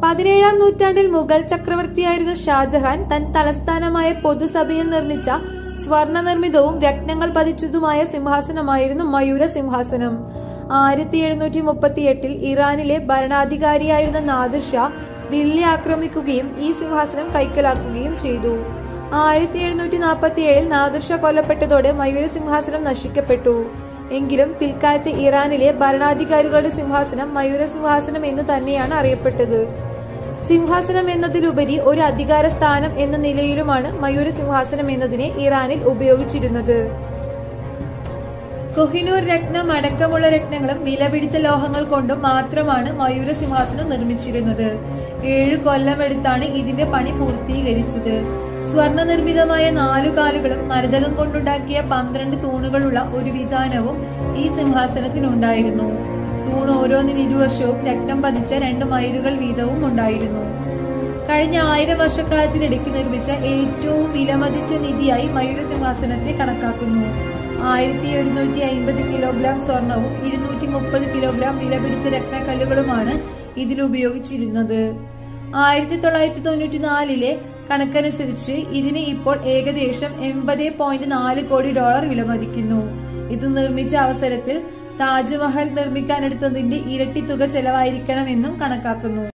പതിനേഴാം നൂറ്റാണ്ടിൽ മുഗൾ ചക്രവർത്തിയായിരുന്ന ഷാജഹാൻ തൻ തലസ്ഥാനമായ പൊതുസഭയിൽ നിർമ്മിച്ച സ്വർണ്ണ നിർമ്മിതവും രത്നങ്ങൾ പതിച്ചതുമായ സിംഹാസനമായിരുന്നു മയൂര സിംഹാസനം ആയിരത്തി എഴുന്നൂറ്റി മുപ്പത്തി എട്ടിൽ ഇറാനിലെ ഭരണാധികാരിയായിരുന്ന നാദിർ ഷാ ദില്ലി ആക്രമിക്കുകയും ഈ സിംഹാസനം കൈക്കലാക്കുകയും ചെയ്തു ആയിരത്തി എഴുന്നൂറ്റി നാൽപ്പത്തി ഏഴിൽ നാദിർ ഷാ കൊല്ലപ്പെട്ടതോടെ മയൂര സിംഹാസനം നശിക്കപ്പെട്ടു എങ്കിലും പിൽക്കാലത്ത് ഇറാനിലെ ഭരണാധികാരികളുടെ സിംഹാസനം മയൂര സിംഹാസനം എന്ന് തന്നെയാണ് അറിയപ്പെട്ടത് സിംഹാസനം എന്നതിലുപരി ഒരു അധികാര സ്ഥാനം എന്ന നിലയിലുമാണ് മയൂര സിംഹാസനം എന്നതിനെ ഇറാനിൽ ഉപയോഗിച്ചിരുന്നത് കൊഹിനൂർ രത്നം അടക്കമുള്ള രത്നങ്ങളും വിലപിടിച്ച ലോഹങ്ങൾ കൊണ്ടും മാത്രമാണ് മയൂര സിംഹാസനം നിർമ്മിച്ചിരുന്നത് ഏഴു കൊല്ലമെടുത്താണ് ഇതിന്റെ പണി പൂർത്തീകരിച്ചത് സ്വർണ്ണ നിർമ്മിതമായ നാലു കാലുകളും മരതകം കൊണ്ടുണ്ടാക്കിയ പന്ത്രണ്ട് തൂണുകളുള്ള ഒരു വിധാനവും ഈ സിംഹാസനത്തിനുണ്ടായിരുന്നു തൂൺ ഓരോന്നിന് ഇരുവശവും രക്തം പതിച്ച രണ്ട് മൈലുകൾ വീതവും ഉണ്ടായിരുന്നു കഴിഞ്ഞ ആയിരം വർഷക്കാലത്തിനിടയ്ക്ക് നിർമ്മിച്ച ഏറ്റവും വിലമതിച്ച നിധിയായി മയൂര സിംഹാസനത്തെ കണക്കാക്കുന്നു ആയിരത്തി ഒരുന്നൂറ്റി അയിമ്പത് കിലോഗ്രാം സ്വർണവും ഇരുന്നൂറ്റി മുപ്പത് കിലോഗ്രാം വിലപിടിച്ച രത്നക്കല്ലുകളുമാണ് ഇതിൽ ഉപയോഗിച്ചിരുന്നത് ആയിരത്തി തൊള്ളായിരത്തി തൊണ്ണൂറ്റി നാലിലെ കണക്കനുസരിച്ച് ഇതിന് ഇപ്പോൾ ഏകദേശം എൺപത് പോയിന്റ് നാല് കോടി ഡോളർ വിലമതിക്കുന്നു ഇത് നിർമ്മിച്ച അവസരത്തിൽ താജ്മഹൽ നിർമ്മിക്കാനെടുത്തതിന്റെ ഇരട്ടി തുക ചെലവായിരിക്കണമെന്നും കണക്കാക്കുന്നു